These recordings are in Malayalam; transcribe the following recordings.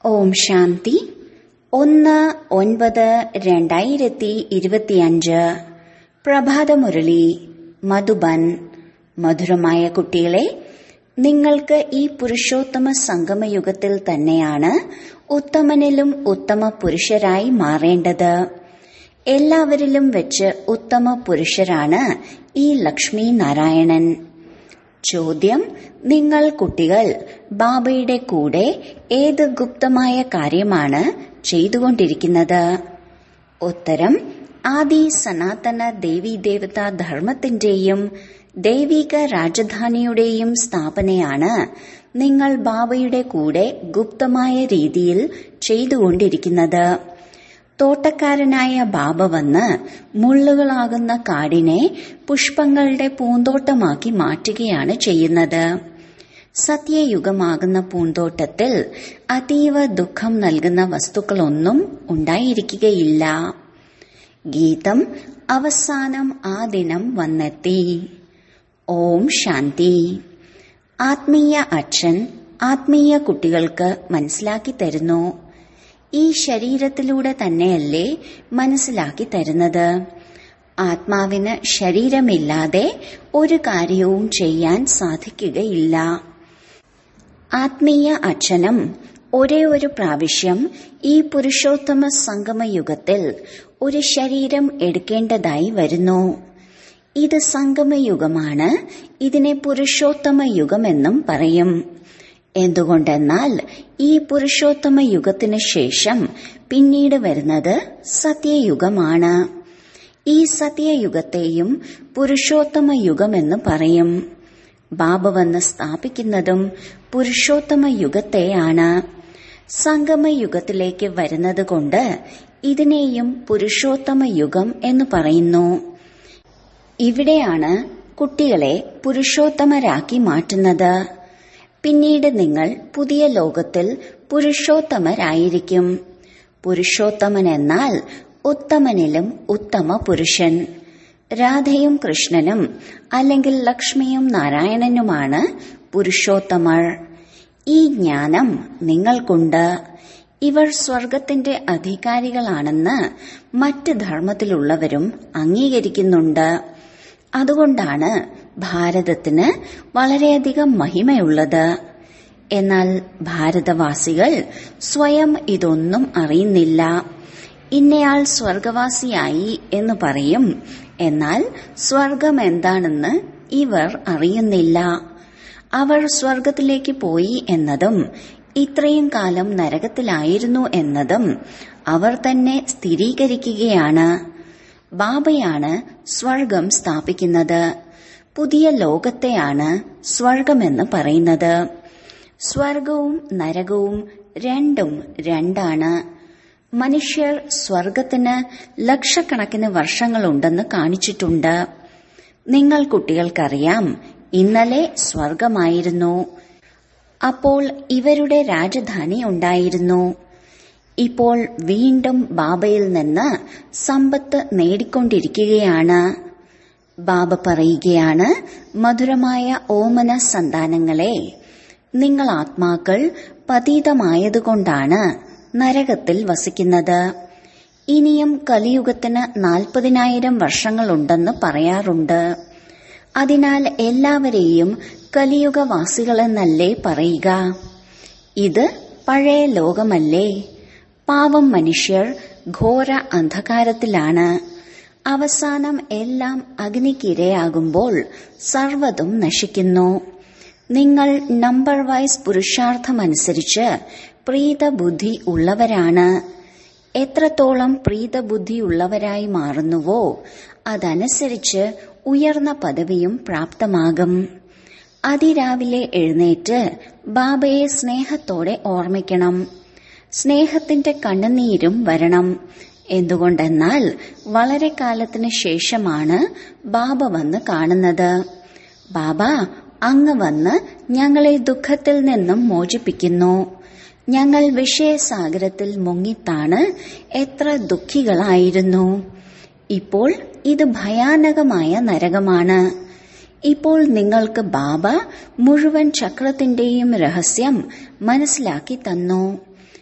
ഓം ശാന്തി ഒന്ന് ഒൻപത് രണ്ടായിരത്തി ഇരുപത്തിയഞ്ച് പ്രഭാതമുരളി മധുബൻ മധുരമായ കുട്ടികളെ നിങ്ങൾക്ക് ഈ പുരുഷോത്തമ സംഗമയുഗത്തിൽ തന്നെയാണ് ഉത്തമനിലും ഉത്തമ പുരുഷരായി മാറേണ്ടത് എല്ലാവരിലും വെച്ച് ഉത്തമ പുരുഷരാണ് ഈ ലക്ഷ്മി നാരായണൻ ചോദ്യം നിങ്ങൾ കുട്ടികൾ ബാബയുടെ കൂടെ ഏത് ഗുപ്തമായ കാര്യമാണ് ചെയ്തുകൊണ്ടിരിക്കുന്നത് ഉത്തരം ആദി സനാതന ദേവീദേവതാ ധർമ്മത്തിന്റെയും ദൈവിക രാജധാനിയുടെയും സ്ഥാപനയാണ് നിങ്ങൾ ബാബയുടെ കൂടെ ഗുപ്തമായ രീതിയിൽ ചെയ്തുകൊണ്ടിരിക്കുന്നത് തോട്ടക്കാരനായ ബാബ വന്ന് മുള്ളുകളാകുന്ന കാടിനെ പുഷ്പങ്ങളുടെ പൂന്തോട്ടമാക്കി മാറ്റുകയാണ് ചെയ്യുന്നത് സത്യയുഗമാകുന്ന പൂന്തോട്ടത്തിൽ അതീവ ദുഃഖം നൽകുന്ന വസ്തുക്കളൊന്നും ഉണ്ടായിരിക്കുകയില്ല ഗീതം അവസാനം ആ ദിനം വന്നെത്തി ഓം ശാന്തി ആത്മീയ അച്ഛൻ ആത്മീയ കുട്ടികൾക്ക് മനസ്സിലാക്കി തരുന്നു ഈ ശരീരത്തിലൂടെ തന്നെയല്ലേ മനസ്സിലാക്കി തരുന്നത് ആത്മാവിന് ശരീരമില്ലാതെ ഒരു കാര്യവും ചെയ്യാൻ സാധിക്കുകയില്ല ആത്മീയ അച്ഛനും ഒരേ ഒരു പ്രാവശ്യം ഈ പുരുഷോത്തമ സംഗമയുഗത്തിൽ ഒരു ശരീരം എടുക്കേണ്ടതായി വരുന്നു ഇത് സംഗമയുഗമാണ് ഇതിനെ പുരുഷോത്തമ യുഗമെന്നും പറയും എന്തുകൊണ്ടെന്നാൽ ഈ പുരുഷോത്തമ യുഗത്തിനു ശേഷം പിന്നീട് വരുന്നത് സത്യയുഗമാണ് ഈ സത്യയുഗത്തെയും പുരുഷോത്തമ യുഗമെന്ന് പറയും ബാബ വന്ന് സ്ഥാപിക്കുന്നതും പുരുഷോത്തമ യുഗത്തെയാണ് സംഗമയുഗത്തിലേക്ക് വരുന്നത് കൊണ്ട് ഇതിനെയും പുരുഷോത്തമ യുഗം എന്ന് പറയുന്നു ഇവിടെയാണ് കുട്ടികളെ പുരുഷോത്തമരാക്കി മാറ്റുന്നത് പിന്നീട് നിങ്ങൾ പുതിയ ലോകത്തിൽ പുരുഷോത്തമരായിരിക്കും പുരുഷോത്തമൻ എന്നാൽ ഉത്തമനിലും ഉത്തമ പുരുഷൻ രാധയും കൃഷ്ണനും അല്ലെങ്കിൽ ലക്ഷ്മിയും നാരായണനുമാണ് പുരുഷോത്തമർ ഈ ജ്ഞാനം നിങ്ങൾക്കുണ്ട് ഇവർ സ്വർഗത്തിന്റെ അധികാരികളാണെന്ന് മറ്റ് ധർമ്മത്തിലുള്ളവരും അംഗീകരിക്കുന്നുണ്ട് അതുകൊണ്ടാണ് ഭാരതത്തിന് വളരെയധികം മഹിമയുള്ളത് എന്നാൽ ഭാരതവാസികൾ സ്വയം ഇതൊന്നും അറിയുന്നില്ല ഇന്നയാൾ സ്വർഗവാസിയായി എന്ന് പറയും എന്നാൽ സ്വർഗം എന്താണെന്ന് ഇവർ അറിയുന്നില്ല അവർ സ്വർഗത്തിലേക്ക് പോയി എന്നതും ഇത്രയും കാലം നരകത്തിലായിരുന്നു എന്നതും അവർ തന്നെ സ്ഥിരീകരിക്കുകയാണ് ബാബയാണ് സ്വർഗം സ്ഥാപിക്കുന്നത് പുതിയ ലോകത്തെയാണ് സ്വർഗമെന്ന് പറയുന്നത് സ്വർഗവും നരകവും രണ്ടും രണ്ടാണ് മനുഷ്യർ സ്വർഗത്തിന് ലക്ഷക്കണക്കിന് വർഷങ്ങളുണ്ടെന്ന് കാണിച്ചിട്ടുണ്ട് നിങ്ങൾ കുട്ടികൾക്കറിയാം ഇന്നലെ സ്വർഗമായിരുന്നു അപ്പോൾ ഇവരുടെ രാജധാനി ഉണ്ടായിരുന്നു ഇപ്പോൾ വീണ്ടും ബാബയിൽ നിന്ന് സമ്പത്ത് നേടിക്കൊണ്ടിരിക്കുകയാണ് ബാബ പറയുകയാണ് മധുരമായ ഓമന സന്താനങ്ങളെ നിങ്ങൾ ആത്മാക്കൾ പതീതമായതുകൊണ്ടാണ് നരകത്തിൽ വസിക്കുന്നത് ഇനിയും കലിയുഗത്തിന് നാൽപ്പതിനായിരം വർഷങ്ങളുണ്ടെന്ന് പറയാറുണ്ട് അതിനാൽ എല്ലാവരെയും കലിയുഗവാസികളെന്നല്ലേ പറയുക ഇത് പഴയ ലോകമല്ലേ പാവം മനുഷ്യർ ഘോര അന്ധകാരത്തിലാണ് അവസാനം എല്ലാം അഗ്നിക്കിരയാകുമ്പോൾ സർവ്വതും നശിക്കുന്നു നിങ്ങൾ നമ്പർ വൈസ് പുരുഷാർത്ഥമനുസരിച്ച് പ്രീതബുദ്ധി ഉള്ളവരാണ് എത്രത്തോളം പ്രീതബുദ്ധിയുള്ളവരായി മാറുന്നുവോ അതനുസരിച്ച് ഉയർന്ന പദവിയും പ്രാപ്തമാകും അതിരാവിലെ എഴുന്നേറ്റ് ബാബയെ സ്നേഹത്തോടെ ഓർമ്മിക്കണം സ്നേഹത്തിന്റെ കണ്ണുനീരും വരണം എന്തുകൊണ്ടെന്നാൽ വളരെ കാലത്തിന് ശേഷമാണ് ബാബ വന്ന് കാണുന്നത് ബാബ അങ്ങ് വന്ന് ഞങ്ങളെ ദുഃഖത്തിൽ നിന്നും മോചിപ്പിക്കുന്നു ഞങ്ങൾ വിഷയസാഗരത്തിൽ മുങ്ങിത്താണ് എത്ര ദുഃഖികളായിരുന്നു ഇപ്പോൾ ഇത് ഭയാനകമായ നരകമാണ് ഇപ്പോൾ നിങ്ങൾക്ക് ബാബ മുഴുവൻ ചക്രത്തിന്റെയും രഹസ്യം മനസ്സിലാക്കി തന്നു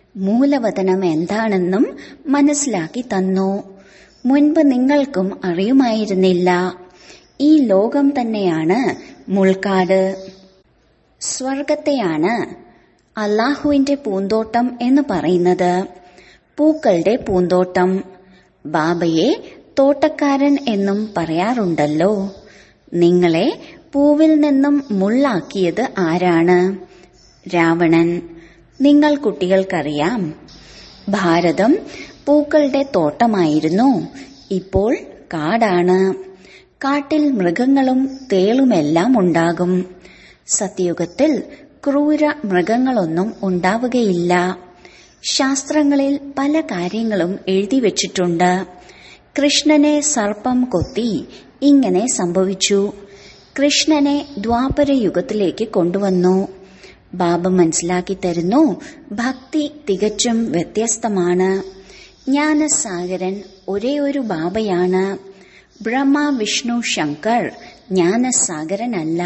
മൂലവതനം എന്താണെന്നും മനസ്സിലാക്കി തന്നു മുൻപ് നിങ്ങൾക്കും അറിയുമായിരുന്നില്ല ഈ ലോകം തന്നെയാണ് മുൾക്കാട് സ്വർഗത്തെയാണ് അള്ളാഹുവിന്റെ പൂന്തോട്ടം എന്ന് പറയുന്നത് പൂക്കളുടെ പൂന്തോട്ടം ബാബയെ തോട്ടക്കാരൻ എന്നും പറയാറുണ്ടല്ലോ നിങ്ങളെ പൂവിൽ നിന്നും മുള്ളാക്കിയത് ആരാണ് രാവണൻ നിങ്ങൾ കുട്ടികൾക്കറിയാം ഭാരതം പൂക്കളുടെ തോട്ടമായിരുന്നു ഇപ്പോൾ കാടാണ് കാട്ടിൽ മൃഗങ്ങളും തേളുമെല്ലാം ഉണ്ടാകും സത്യയുഗത്തിൽ ക്രൂര മൃഗങ്ങളൊന്നും ഉണ്ടാവുകയില്ല ശാസ്ത്രങ്ങളിൽ പല കാര്യങ്ങളും എഴുതി വച്ചിട്ടുണ്ട് കൃഷ്ണനെ സർപ്പം കൊത്തി ഇങ്ങനെ സംഭവിച്ചു കൃഷ്ണനെ ദ്വാപര യുഗത്തിലേക്ക് കൊണ്ടുവന്നു ബാബ മനസ്സിലാക്കി തരുന്നു ഭക്തി തികച്ചും വ്യത്യസ്തമാണ് ജ്ഞാനസാഗരൻ ഒരേ ഒരു ബാബയാണ് ബ്രഹ്മ വിഷ്ണു ശങ്കർ ജ്ഞാനസാഗരനല്ല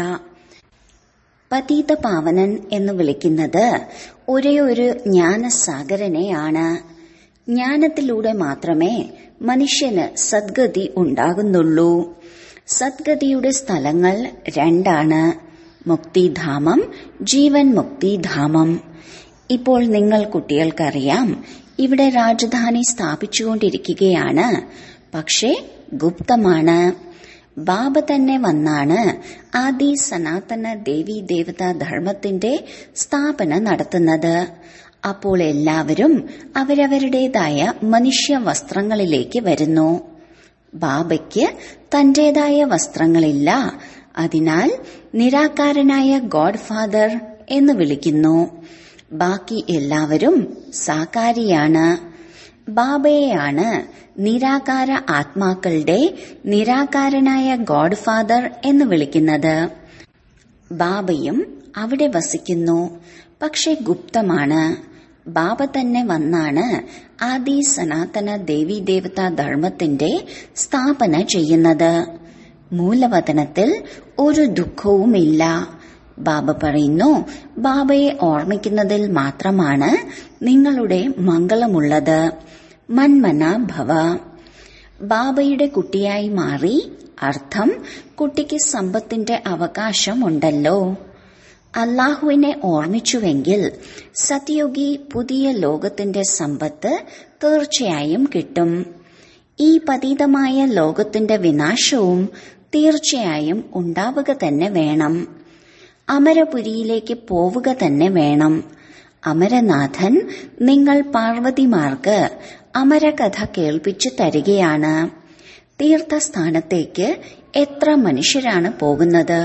പതീത പാവനൻ എന്ന് വിളിക്കുന്നത് ഒരേ ഒരു ജ്ഞാനസാഗരനെയാണ് ജ്ഞാനത്തിലൂടെ മാത്രമേ മനുഷ്യന് സദ്ഗതി ഉണ്ടാകുന്നുള്ളൂ സദ്ഗതിയുടെ സ്ഥലങ്ങൾ രണ്ടാണ് മുക്തിധാമം ജീവൻ മുക്തിധാമം ഇപ്പോൾ നിങ്ങൾ കുട്ടികൾക്കറിയാം ഇവിടെ രാജധാനി സ്ഥാപിച്ചുകൊണ്ടിരിക്കുകയാണ് പക്ഷേ ഗുപ്തമാണ് ബാബ തന്നെ വന്നാണ് ആദി സനാതന ദേവി ദേവതാ ധർമ്മത്തിന്റെ സ്ഥാപന നടത്തുന്നത് അപ്പോൾ എല്ലാവരും അവരവരുടേതായ മനുഷ്യ വസ്ത്രങ്ങളിലേക്ക് വരുന്നു ബാബയ്ക്ക് തന്റേതായ വസ്ത്രങ്ങളില്ല അതിനാൽ നിരാകാരനായ ഗോഡ് ഫാദർ എന്ന് വിളിക്കുന്നു ബാക്കി എല്ലാവരും സാകാരിയാണ് ബാബയെയാണ് നിരാകാര ആത്മാക്കളുടെ നിരാകാരനായ ഗോഡ് ഫാദർ എന്ന് വിളിക്കുന്നത് ബാബയും അവിടെ വസിക്കുന്നു പക്ഷെ ഗുപ്തമാണ് ബാബ തന്നെ വന്നാണ് ആദി സനാതന ദേവി ദേവതാ ധർമ്മത്തിന്റെ സ്ഥാപന ചെയ്യുന്നത് മൂലവതനത്തിൽ ഒരു ദുഃഖവുമില്ല ബാബ പറയുന്നു ബാബയെ ഓർമ്മിക്കുന്നതിൽ മാത്രമാണ് നിങ്ങളുടെ മംഗളമുള്ളത് മന്മന ഭവ ബാബയുടെ കുട്ടിയായി മാറി അർത്ഥം കുട്ടിക്ക് സമ്പത്തിന്റെ അവകാശമുണ്ടല്ലോ അള്ളാഹുവിനെ ഓർമ്മിച്ചുവെങ്കിൽ സത്യയോഗി പുതിയ ലോകത്തിന്റെ സമ്പത്ത് തീർച്ചയായും കിട്ടും ഈ പതീതമായ ലോകത്തിന്റെ വിനാശവും തീർച്ചയായും ഉണ്ടാവുക തന്നെ വേണം അമരപുരിയിലേക്ക് പോവുക തന്നെ വേണം അമരനാഥൻ നിങ്ങൾ പാർവതിമാർക്ക് അമരകഥ കേൾപ്പിച്ചു തരികയാണ് തീർത്ഥസ്ഥാനത്തേക്ക് എത്ര മനുഷ്യരാണ് പോകുന്നത്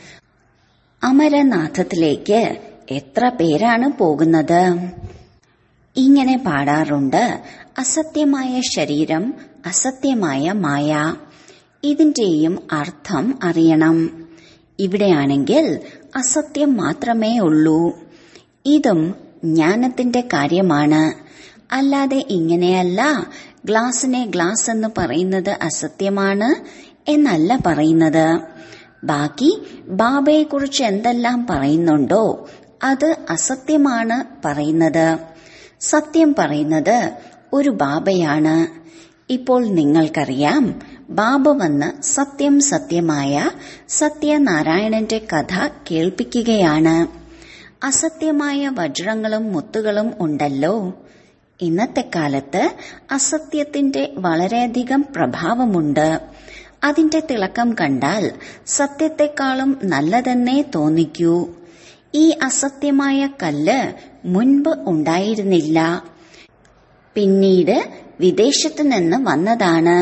അമരനാഥത്തിലേക്ക് എത്ര പേരാണ് പോകുന്നത് ഇങ്ങനെ പാടാറുണ്ട് അസത്യമായ ശരീരം അസത്യമായ മായ ഇതിന്റെയും അർത്ഥം അറിയണം ഇവിടെയാണെങ്കിൽ അസത്യം മാത്രമേ ഉള്ളൂ ഇതും ജ്ഞാനത്തിന്റെ കാര്യമാണ് അല്ലാതെ ഇങ്ങനെയല്ല ഗ്ലാസിനെ ഗ്ലാസ് എന്ന് പറയുന്നത് അസത്യമാണ് എന്നല്ല പറയുന്നത് ബാക്കി ബാബയെക്കുറിച്ച് എന്തെല്ലാം പറയുന്നുണ്ടോ അത് അസത്യമാണ് പറയുന്നത് സത്യം പറയുന്നത് ഒരു ബാബയാണ് ഇപ്പോൾ നിങ്ങൾക്കറിയാം ബാബ വന്ന് സത്യം സത്യമായ സത്യനാരായണന്റെ കഥ കേൾപ്പിക്കുകയാണ് അസത്യമായ വജ്രങ്ങളും മുത്തുകളും ഉണ്ടല്ലോ ഇന്നത്തെ കാലത്ത് അസത്യത്തിന്റെ വളരെയധികം പ്രഭാവമുണ്ട് അതിന്റെ തിളക്കം കണ്ടാൽ സത്യത്തെക്കാളും നല്ലതെന്നേ തോന്നിക്കൂ ഈ അസത്യമായ കല്ല് മുൻപ് ഉണ്ടായിരുന്നില്ല പിന്നീട് വിദേശത്തു നിന്ന് വന്നതാണ്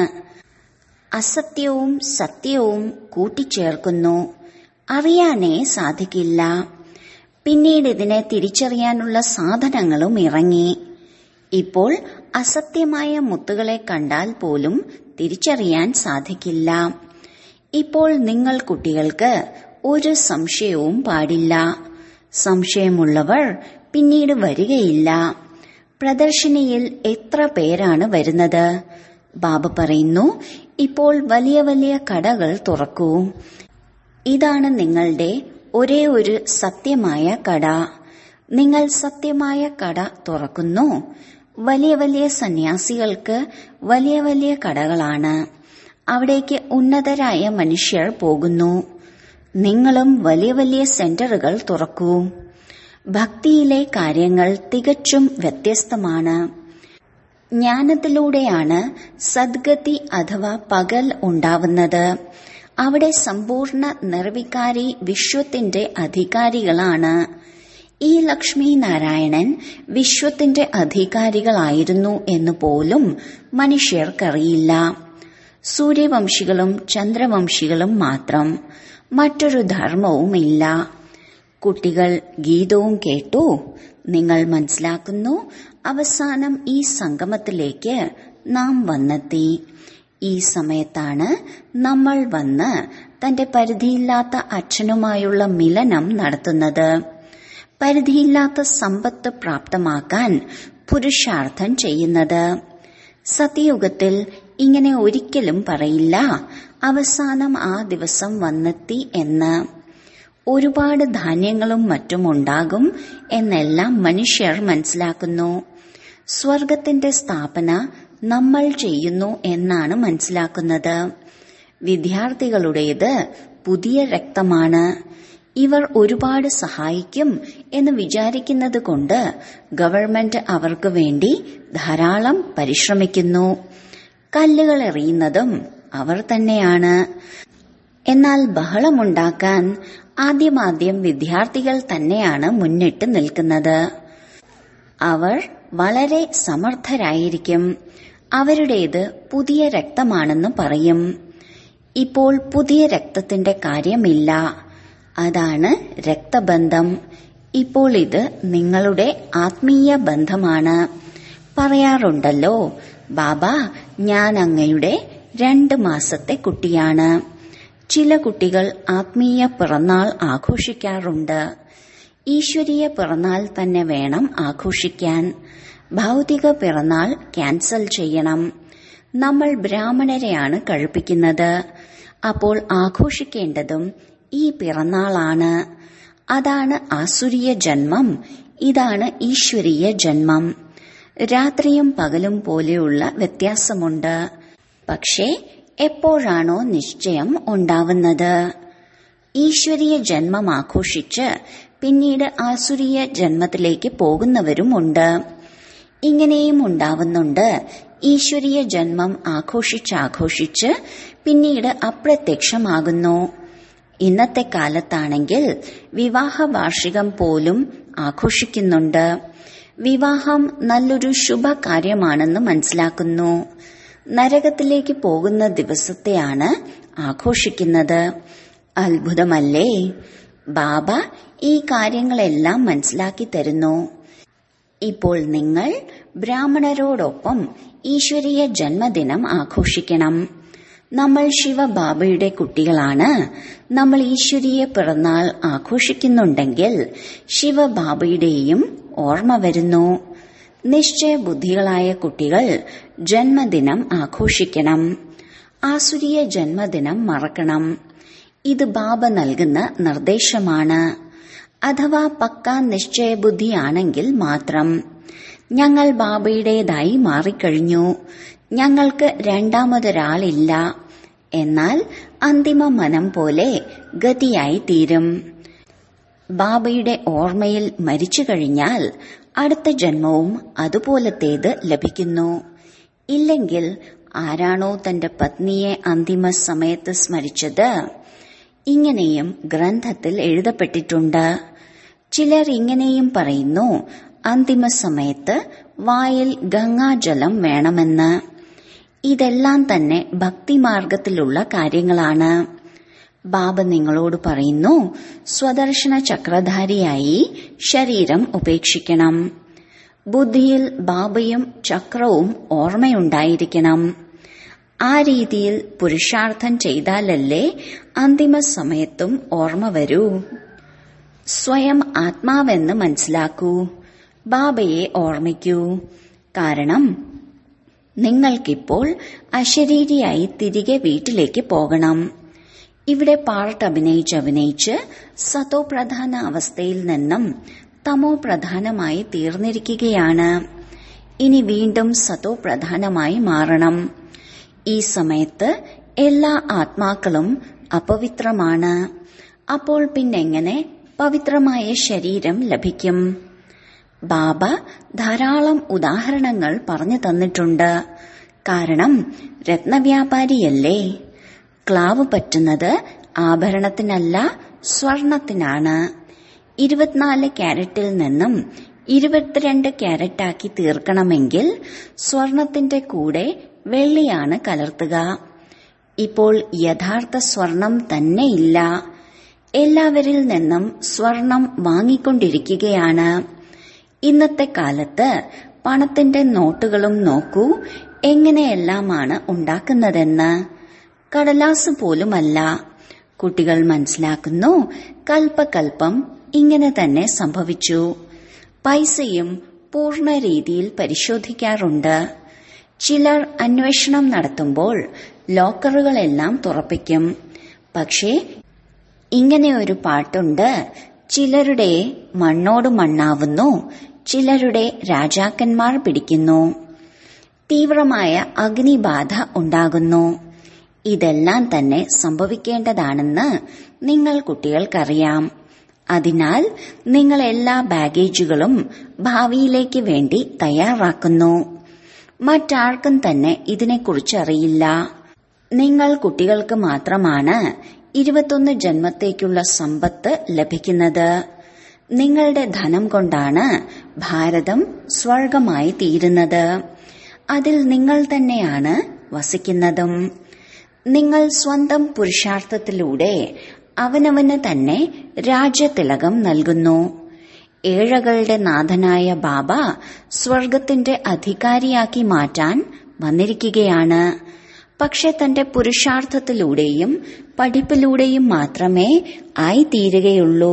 അസത്യവും സത്യവും കൂട്ടിച്ചേർക്കുന്നു അറിയാനേ സാധിക്കില്ല പിന്നീട് ഇതിനെ തിരിച്ചറിയാനുള്ള സാധനങ്ങളും ഇറങ്ങി ഇപ്പോൾ അസത്യമായ മുത്തുകളെ കണ്ടാൽ പോലും തിരിച്ചറിയാൻ സാധിക്കില്ല ഇപ്പോൾ നിങ്ങൾ കുട്ടികൾക്ക് ഒരു സംശയവും പാടില്ല സംശയമുള്ളവർ പിന്നീട് വരികയില്ല പ്രദർശനിയിൽ എത്ര പേരാണ് വരുന്നത് ബാബ പറയുന്നു ഇപ്പോൾ വലിയ വലിയ കടകൾ തുറക്കൂ ഇതാണ് നിങ്ങളുടെ ഒരേ ഒരു സത്യമായ കട നിങ്ങൾ സത്യമായ കട തുറക്കുന്നു വലിയ വലിയ സന്യാസികൾക്ക് വലിയ വലിയ കടകളാണ് അവിടേക്ക് ഉന്നതരായ മനുഷ്യർ പോകുന്നു നിങ്ങളും വലിയ വലിയ സെന്ററുകൾ തുറക്കൂ ഭക്തിയിലെ കാര്യങ്ങൾ തികച്ചും വ്യത്യസ്തമാണ് ജ്ഞാനത്തിലൂടെയാണ് സദ്ഗതി അഥവാ പകൽ ഉണ്ടാവുന്നത് അവിടെ സമ്പൂർണ്ണ നിർവികാരി വിശ്വത്തിന്റെ അധികാരികളാണ് ഈ ലക്ഷ്മി നാരായണൻ വിശ്വത്തിന്റെ അധികാരികളായിരുന്നു എന്ന് പോലും മനുഷ്യർക്കറിയില്ല സൂര്യവംശികളും ചന്ദ്രവംശികളും മാത്രം മറ്റൊരു ധർമ്മവുമില്ല കുട്ടികൾ ഗീതവും കേട്ടു നിങ്ങൾ മനസ്സിലാക്കുന്നു അവസാനം ഈ സംഗമത്തിലേക്ക് നാം വന്നെത്തി ഈ സമയത്താണ് നമ്മൾ വന്ന് തന്റെ പരിധിയില്ലാത്ത അച്ഛനുമായുള്ള മിലനം നടത്തുന്നത് പരിധിയില്ലാത്ത സമ്പത്ത് പ്രാപ്തമാക്കാൻ പുരുഷാർത്ഥം ചെയ്യുന്നത് സത്യയുഗത്തിൽ ഇങ്ങനെ ഒരിക്കലും പറയില്ല അവസാനം ആ ദിവസം വന്നെത്തി എന്ന് ഒരുപാട് ധാന്യങ്ങളും മറ്റും ഉണ്ടാകും എന്നെല്ലാം മനുഷ്യർ മനസ്സിലാക്കുന്നു സ്വർഗത്തിന്റെ സ്ഥാപന നമ്മൾ ചെയ്യുന്നു എന്നാണ് മനസ്സിലാക്കുന്നത് വിദ്യാർത്ഥികളുടേത് പുതിയ രക്തമാണ് ഇവർ ഒരുപാട് സഹായിക്കും എന്ന് വിചാരിക്കുന്നത് കൊണ്ട് ഗവൺമെന്റ് അവർക്ക് വേണ്ടി ധാരാളം പരിശ്രമിക്കുന്നു കല്ലുകൾ എറിയുന്നതും അവർ തന്നെയാണ് എന്നാൽ ബഹളമുണ്ടാക്കാൻ ആദ്യമാദ്യം വിദ്യാർത്ഥികൾ തന്നെയാണ് മുന്നിട്ട് നിൽക്കുന്നത് അവർ വളരെ സമർത്ഥരായിരിക്കും അവരുടേത് പുതിയ രക്തമാണെന്ന് പറയും ഇപ്പോൾ പുതിയ രക്തത്തിന്റെ കാര്യമില്ല അതാണ് രക്തബന്ധം ഇപ്പോൾ ഇത് നിങ്ങളുടെ ആത്മീയ ബന്ധമാണ് പറയാറുണ്ടല്ലോ ബാബ ഞാൻ അങ്ങയുടെ രണ്ട് മാസത്തെ കുട്ടിയാണ് ചില കുട്ടികൾ ആത്മീയ പിറന്നാൾ ആഘോഷിക്കാറുണ്ട് ഈശ്വരീയ പിറന്നാൾ തന്നെ വേണം ആഘോഷിക്കാൻ ഭൗതിക പിറന്നാൾ ക്യാൻസൽ ചെയ്യണം നമ്മൾ ബ്രാഹ്മണരെയാണ് കഴിപ്പിക്കുന്നത് അപ്പോൾ ആഘോഷിക്കേണ്ടതും ഈ പിറന്നാളാണ് അതാണ് ആസുരീയ ജന്മം ഇതാണ് ഈശ്വരീയ ജന്മം രാത്രിയും പകലും പോലെയുള്ള വ്യത്യാസമുണ്ട് പക്ഷേ എപ്പോഴാണോ നിശ്ചയം ഉണ്ടാവുന്നത് ഈശ്വരീയ ജന്മം ആഘോഷിച്ച് പിന്നീട് ആസുരീയ ജന്മത്തിലേക്ക് പോകുന്നവരുമുണ്ട് ഇങ്ങനെയും ഉണ്ടാവുന്നുണ്ട് ഈശ്വരീയ ജന്മം ആഘോഷിച്ചാഘോഷിച്ച് പിന്നീട് അപ്രത്യക്ഷമാകുന്നു ഇന്നത്തെ കാലത്താണെങ്കിൽ വിവാഹ വാർഷികം പോലും ആഘോഷിക്കുന്നുണ്ട് വിവാഹം നല്ലൊരു ശുഭകാര്യമാണെന്ന് മനസ്സിലാക്കുന്നു നരകത്തിലേക്ക് പോകുന്ന ദിവസത്തെയാണ് ആഘോഷിക്കുന്നത് അത്ഭുതമല്ലേ ബാബ ഈ കാര്യങ്ങളെല്ലാം മനസ്സിലാക്കി തരുന്നു ഇപ്പോൾ നിങ്ങൾ ബ്രാഹ്മണരോടൊപ്പം ഈശ്വരീയ ജന്മദിനം ആഘോഷിക്കണം നമ്മൾ ശിവബാബയുടെ കുട്ടികളാണ് നമ്മൾ ഈശ്വരീയ പിറന്നാൾ ആഘോഷിക്കുന്നുണ്ടെങ്കിൽ ശിവബാബയുടെയും ഓർമ്മ വരുന്നു നിശ്ചയ ബുദ്ധികളായ കുട്ടികൾ ജന്മദിനം ആഘോഷിക്കണം ആസുരീയ ജന്മദിനം മറക്കണം ഇത് ബാബ നൽകുന്ന നിർദ്ദേശമാണ് അഥവാ പക്ക നിശ്ചയബുദ്ധിയാണെങ്കിൽ മാത്രം ഞങ്ങൾ ബാബയുടേതായി മാറിക്കഴിഞ്ഞു ഞങ്ങൾക്ക് രണ്ടാമതൊരാളില്ല എന്നാൽ അന്തിമ മനം പോലെ ഗതിയായി തീരും ബാബയുടെ ഓർമ്മയിൽ മരിച്ചു കഴിഞ്ഞാൽ അടുത്ത ജന്മവും അതുപോലത്തേത് ലഭിക്കുന്നു ഇല്ലെങ്കിൽ ആരാണോ തന്റെ പത്നിയെ അന്തിമ സമയത്ത് സ്മരിച്ചത് ഇങ്ങനെയും ഗ്രന്ഥത്തിൽ എഴുതപ്പെട്ടിട്ടുണ്ട് ചിലർ ഇങ്ങനെയും പറയുന്നു അന്തിമ സമയത്ത് വായിൽ ഗംഗാജലം വേണമെന്ന് ഇതെല്ലാം തന്നെ ഭക്തിമാർഗത്തിലുള്ള കാര്യങ്ങളാണ് ബാബ നിങ്ങളോട് പറയുന്നു സ്വദർശന ചക്രധാരിയായി ശരീരം ഉപേക്ഷിക്കണം ബുദ്ധിയിൽ ബാബയും ചക്രവും ഓർമ്മയുണ്ടായിരിക്കണം ആ രീതിയിൽ പുരുഷാർത്ഥം ചെയ്താലല്ലേ അന്തിമ സമയത്തും ഓർമ്മ വരൂ സ്വയം ആത്മാവെന്ന് മനസ്സിലാക്കൂ ബാബയെ ഓർമ്മിക്കൂ കാരണം നിങ്ങൾക്കിപ്പോൾ അശരീരിയായി തിരികെ വീട്ടിലേക്ക് പോകണം ഇവിടെ പാർട്ട് അഭിനയിച്ച് അഭിനയിച്ച് സതോപ്രധാന അവസ്ഥയിൽ നിന്നും തമോ പ്രധാനമായി തീർന്നിരിക്കുകയാണ് ഇനി വീണ്ടും സതോ പ്രധാനമായി മാറണം ഈ സമയത്ത് എല്ലാ ആത്മാക്കളും അപവിത്രമാണ് അപ്പോൾ പിന്നെങ്ങനെ പവിത്രമായ ശരീരം ലഭിക്കും ബാബ ധാരാളം ഉദാഹരണങ്ങൾ പറഞ്ഞു തന്നിട്ടുണ്ട് കാരണം രത്നവ്യാപാരിയല്ലേ ക്ലാവ് പറ്റുന്നത് ആഭരണത്തിനല്ല സ്വർണത്തിനാണ് ഇരുപത്തിനാല് ക്യാരറ്റിൽ നിന്നും ഇരുപത്തിരണ്ട് ക്യാരറ്റാക്കി തീർക്കണമെങ്കിൽ സ്വർണത്തിന്റെ കൂടെ വെള്ളിയാണ് കലർത്തുക ഇപ്പോൾ യഥാർത്ഥ സ്വർണം തന്നെയില്ല എല്ലാവരിൽ നിന്നും സ്വർണം വാങ്ങിക്കൊണ്ടിരിക്കുകയാണ് ഇന്നത്തെ കാലത്ത് പണത്തിന്റെ നോട്ടുകളും നോക്കൂ എങ്ങനെയെല്ലാമാണ് ഉണ്ടാക്കുന്നതെന്ന് കടലാസ് പോലുമല്ല കുട്ടികൾ മനസ്സിലാക്കുന്നു കൽപ്പകൽപ്പം ഇങ്ങനെ തന്നെ സംഭവിച്ചു പൈസയും പൂർണ്ണ രീതിയിൽ പരിശോധിക്കാറുണ്ട് ചിലർ അന്വേഷണം നടത്തുമ്പോൾ ലോക്കറുകളെല്ലാം തുറപ്പിക്കും പക്ഷേ ഇങ്ങനെ ഒരു പാട്ടുണ്ട് ചിലരുടെ മണ്ണോട് മണ്ണാവുന്നു ചിലരുടെ രാജാക്കന്മാർ പിടിക്കുന്നു തീവ്രമായ അഗ്നിബാധ ഉണ്ടാകുന്നു ഇതെല്ലാം തന്നെ സംഭവിക്കേണ്ടതാണെന്ന് നിങ്ങൾ കുട്ടികൾക്കറിയാം അതിനാൽ നിങ്ങൾ എല്ലാ ബാഗേജുകളും ഭാവിയിലേക്ക് വേണ്ടി തയ്യാറാക്കുന്നു മറ്റാർക്കും തന്നെ ഇതിനെക്കുറിച്ച് അറിയില്ല നിങ്ങൾ കുട്ടികൾക്ക് മാത്രമാണ് ഇരുപത്തൊന്ന് ജന്മത്തേക്കുള്ള സമ്പത്ത് ലഭിക്കുന്നത് നിങ്ങളുടെ ധനം കൊണ്ടാണ് ഭാരതം സ്വർഗമായി തീരുന്നത് അതിൽ നിങ്ങൾ തന്നെയാണ് വസിക്കുന്നതും നിങ്ങൾ സ്വന്തം പുരുഷാർത്ഥത്തിലൂടെ അവനവന് തന്നെ രാജ്യതിലകം നൽകുന്നു ഏഴകളുടെ നാഥനായ ബാബ സ്വർഗത്തിന്റെ അധികാരിയാക്കി മാറ്റാൻ വന്നിരിക്കുകയാണ് പക്ഷെ തന്റെ പുരുഷാർത്ഥത്തിലൂടെയും പഠിപ്പിലൂടെയും മാത്രമേ ആയിത്തീരുകയുള്ളൂ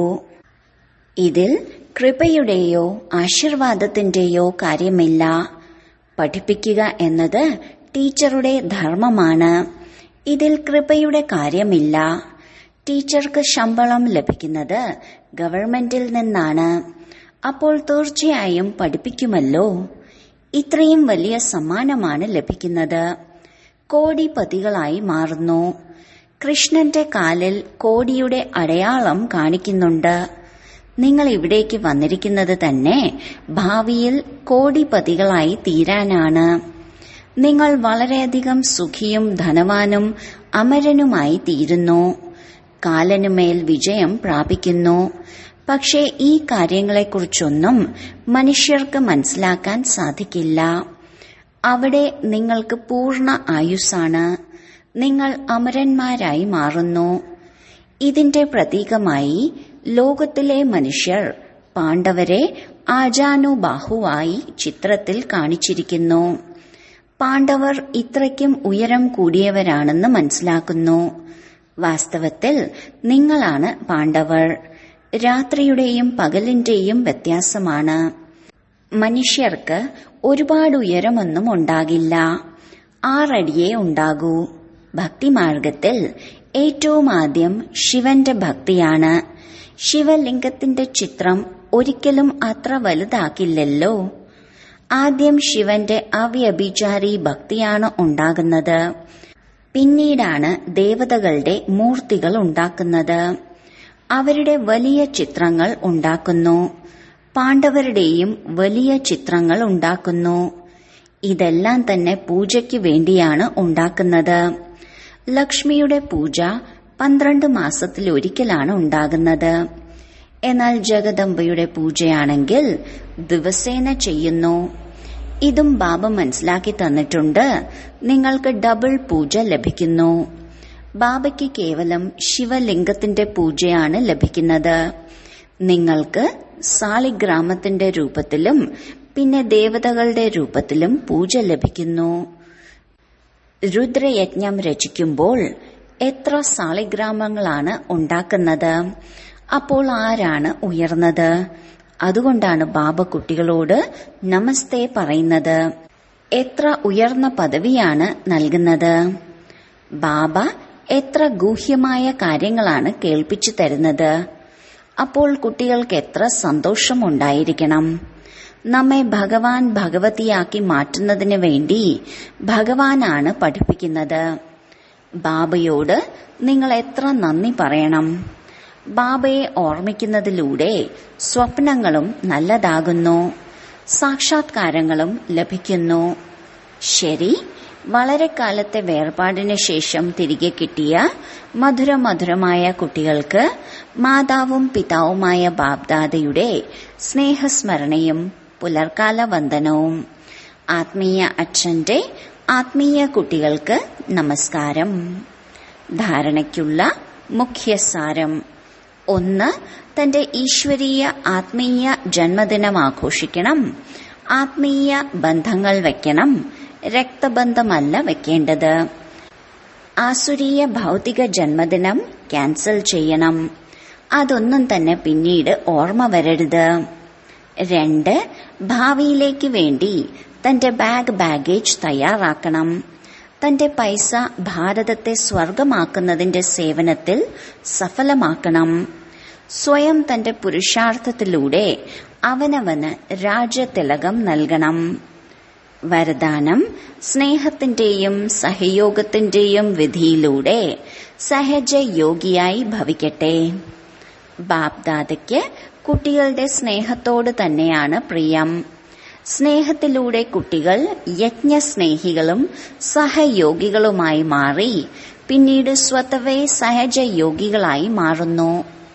ഇതിൽ കൃപയുടെയോ ആശീർവാദത്തിന്റെയോ കാര്യമില്ല പഠിപ്പിക്കുക എന്നത് ടീച്ചറുടെ ധർമ്മമാണ് ഇതിൽ കൃപയുടെ കാര്യമില്ല ടീച്ചർക്ക് ശമ്പളം ലഭിക്കുന്നത് ഗവൺമെന്റിൽ നിന്നാണ് അപ്പോൾ തീർച്ചയായും പഠിപ്പിക്കുമല്ലോ ഇത്രയും വലിയ സമ്മാനമാണ് ലഭിക്കുന്നത് കോടിപതികളായി മാറുന്നു കൃഷ്ണന്റെ കാലിൽ കോടിയുടെ അടയാളം കാണിക്കുന്നുണ്ട് നിങ്ങൾ ഇവിടേക്ക് വന്നിരിക്കുന്നത് തന്നെ ഭാവിയിൽ കോടിപതികളായി തീരാനാണ് നിങ്ങൾ വളരെയധികം സുഖിയും ധനവാനും അമരനുമായി തീരുന്നു കാലനുമേൽ വിജയം പ്രാപിക്കുന്നു പക്ഷേ ഈ കാര്യങ്ങളെക്കുറിച്ചൊന്നും മനുഷ്യർക്ക് മനസ്സിലാക്കാൻ സാധിക്കില്ല അവിടെ നിങ്ങൾക്ക് പൂർണ്ണ ആയുസ്സാണ് നിങ്ങൾ അമരന്മാരായി മാറുന്നു ഇതിന്റെ പ്രതീകമായി ലോകത്തിലെ മനുഷ്യർ പാണ്ഡവരെ ആജാനുബാഹുവായി ചിത്രത്തിൽ കാണിച്ചിരിക്കുന്നു പാണ്ഡവർ ഇത്രയ്ക്കും ഉയരം കൂടിയവരാണെന്ന് മനസ്സിലാക്കുന്നു വാസ്തവത്തിൽ നിങ്ങളാണ് പാണ്ഡവർ രാത്രിയുടെയും പകലിന്റെയും വ്യത്യാസമാണ് മനുഷ്യർക്ക് ഒരുപാട് ഉയരമൊന്നും ഉണ്ടാകില്ല ആറടിയേ ഉണ്ടാകൂ ഭക്തിമാർഗത്തിൽ ഏറ്റവും ആദ്യം ശിവന്റെ ഭക്തിയാണ് ശിവലിംഗത്തിന്റെ ചിത്രം ഒരിക്കലും അത്ര വലുതാക്കില്ലല്ലോ ആദ്യം ശിവന്റെ അവ്യഭിചാരി ഭക്തിയാണ് ഉണ്ടാകുന്നത് പിന്നീടാണ് ദേവതകളുടെ മൂർത്തികൾ ഉണ്ടാക്കുന്നത് അവരുടെ വലിയ ചിത്രങ്ങൾ ഉണ്ടാക്കുന്നു പാണ്ഡവരുടെയും വലിയ ചിത്രങ്ങൾ ഉണ്ടാക്കുന്നു ഇതെല്ലാം തന്നെ പൂജയ്ക്ക് വേണ്ടിയാണ് ഉണ്ടാക്കുന്നത് ലക്ഷ്മിയുടെ പൂജ പന്ത്രണ്ട് മാസത്തിലൊരിക്കലാണ് ഉണ്ടാകുന്നത് എന്നാൽ ജഗദംബയുടെ പൂജയാണെങ്കിൽ ദിവസേന ചെയ്യുന്നു ഇതും ബാബ മനസ്സിലാക്കി തന്നിട്ടുണ്ട് നിങ്ങൾക്ക് ഡബിൾ പൂജ ലഭിക്കുന്നു ബാബയ്ക്ക് കേവലം ശിവലിംഗത്തിന്റെ പൂജയാണ് ലഭിക്കുന്നത് നിങ്ങൾക്ക് സാളിഗ്രാമത്തിന്റെ രൂപത്തിലും പിന്നെ ദേവതകളുടെ രൂപത്തിലും പൂജ ലഭിക്കുന്നു രുദ്രയജ്ഞം രചിക്കുമ്പോൾ എത്ര സാളിഗ്രാമങ്ങളാണ് ഉണ്ടാക്കുന്നത് അപ്പോൾ ആരാണ് ഉയർന്നത് അതുകൊണ്ടാണ് ബാബ കുട്ടികളോട് നമസ്തേ പറയുന്നത് എത്ര ഉയർന്ന പദവിയാണ് നൽകുന്നത് ബാബ എത്ര ഗൂഹ്യമായ കാര്യങ്ങളാണ് കേൾപ്പിച്ചു തരുന്നത് അപ്പോൾ കുട്ടികൾക്ക് എത്ര സന്തോഷമുണ്ടായിരിക്കണം നമ്മെ ഭഗവാൻ ഭഗവതിയാക്കി മാറ്റുന്നതിന് വേണ്ടി ഭഗവാനാണ് പഠിപ്പിക്കുന്നത് ബാബയോട് നിങ്ങൾ എത്ര നന്ദി പറയണം ബാബയെ ഓർമ്മിക്കുന്നതിലൂടെ സ്വപ്നങ്ങളും നല്ലതാകുന്നു സാക്ഷാത്കാരങ്ങളും ലഭിക്കുന്നു ശരി വളരെ കാലത്തെ വേർപാടിന് ശേഷം തിരികെ കിട്ടിയ മധുരമധുരമായ കുട്ടികൾക്ക് മാതാവും പിതാവുമായ ബാബ്ദാദയുടെ സ്നേഹസ്മരണയും പുലർക്കാല വന്ദനവും ആത്മീയ അച്ഛന്റെ ആത്മീയ കുട്ടികൾക്ക് നമസ്കാരം ധാരണയ്ക്കുള്ള മുഖ്യസാരം ഒന്ന് തന്റെ ഈശ്വരീയ ആത്മീയ ജന്മദിനം ആഘോഷിക്കണം ആത്മീയ ബന്ധങ്ങൾ വയ്ക്കണം രക്തബന്ധമല്ല വെക്കേണ്ടത് ആസുരീയ ഭൗതിക ജന്മദിനം ക്യാൻസൽ ചെയ്യണം അതൊന്നും തന്നെ പിന്നീട് ഓർമ്മ വരരുത് രണ്ട് ഭാവിയിലേക്ക് വേണ്ടി തന്റെ ബാഗ് ബാഗേജ് തയ്യാറാക്കണം തന്റെ പൈസ ഭാരതത്തെ സ്വർഗമാക്കുന്നതിന്റെ സേവനത്തിൽ സഫലമാക്കണം സ്വയം തന്റെ പുരുഷാർത്ഥത്തിലൂടെ അവനവന് രാജ്യതിലകം നൽകണം വരദാനം സ്നേഹത്തിന്റെയും സഹയോഗത്തിന്റെയും വിധിയിലൂടെ സഹജ യോഗിയായി ഭവിക്കട്ടെ ബാപ്ദാദയ്ക്ക് കുട്ടികളുടെ സ്നേഹത്തോട് തന്നെയാണ് പ്രിയം സ്നേഹത്തിലൂടെ കുട്ടികൾ യജ്ഞസ്നേഹികളും സഹയോഗികളുമായി മാറി പിന്നീട് സ്വതവേ സഹജയോഗികളായി മാറുന്നു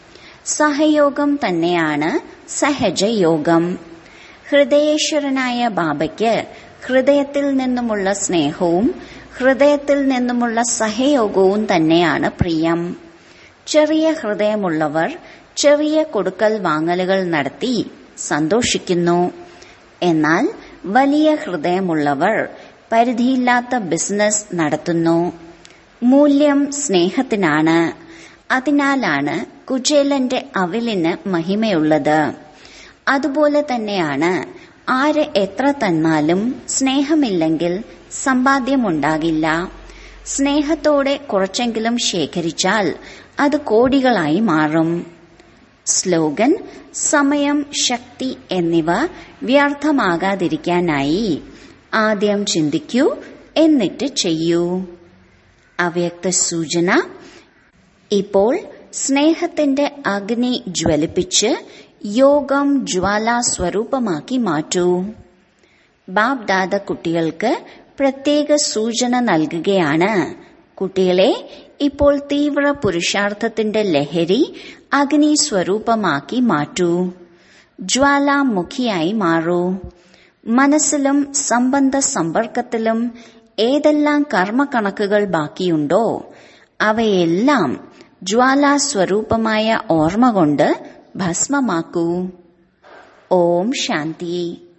സഹയോഗം തന്നെയാണ് സഹജയോഗം ഹൃദയേശ്വരനായ ബാബയ്ക്ക് ഹൃദയത്തിൽ നിന്നുമുള്ള സ്നേഹവും ഹൃദയത്തിൽ നിന്നുമുള്ള സഹയോഗവും തന്നെയാണ് പ്രിയം ചെറിയ ഹൃദയമുള്ളവർ ചെറിയ കൊടുക്കൽ വാങ്ങലുകൾ നടത്തി സന്തോഷിക്കുന്നു എന്നാൽ വലിയ ഹൃദയമുള്ളവർ പരിധിയില്ലാത്ത ബിസിനസ് നടത്തുന്നു മൂല്യം സ്നേഹത്തിനാണ് അതിനാലാണ് കുചേലന്റെ അവിലിന് മഹിമയുള്ളത് അതുപോലെ തന്നെയാണ് ആര് എത്ര തന്നാലും സ്നേഹമില്ലെങ്കിൽ സമ്പാദ്യമുണ്ടാകില്ല സ്നേഹത്തോടെ കുറച്ചെങ്കിലും ശേഖരിച്ചാൽ അത് കോടികളായി മാറും സ്ലോഗൻ സമയം ശക്തി എന്നിവ വ്യർത്ഥമാകാതിരിക്കാനായി ആദ്യം ചിന്തിക്കൂ എന്നിട്ട് ചെയ്യൂ അവ്യക്ത സൂചന ഇപ്പോൾ സ്നേഹത്തിന്റെ അഗ്നി ജ്വലിപ്പിച്ച് യോഗം ജ്വാലാ സ്വരൂപമാക്കി മാറ്റൂ ബാബ് ദാദ കുട്ടികൾക്ക് പ്രത്യേക സൂചന നൽകുകയാണ് കുട്ടികളെ ഇപ്പോൾ തീവ്ര പുരുഷാർത്ഥത്തിന്റെ ലഹരി അഗ്നി സ്വരൂപമാക്കി മാറ്റൂ ജ്വാലാമുഖിയായി മാറൂ മനസ്സിലും സംബന്ധ സമ്പർക്കത്തിലും ഏതെല്ലാം കർമ്മക്കണക്കുകൾ ബാക്കിയുണ്ടോ അവയെല്ലാം ജ്വാലാസ്വരൂപമായ ഓർമ്മ കൊണ്ട് ഭസ്മമാക്കൂ ഓം ശാന്തി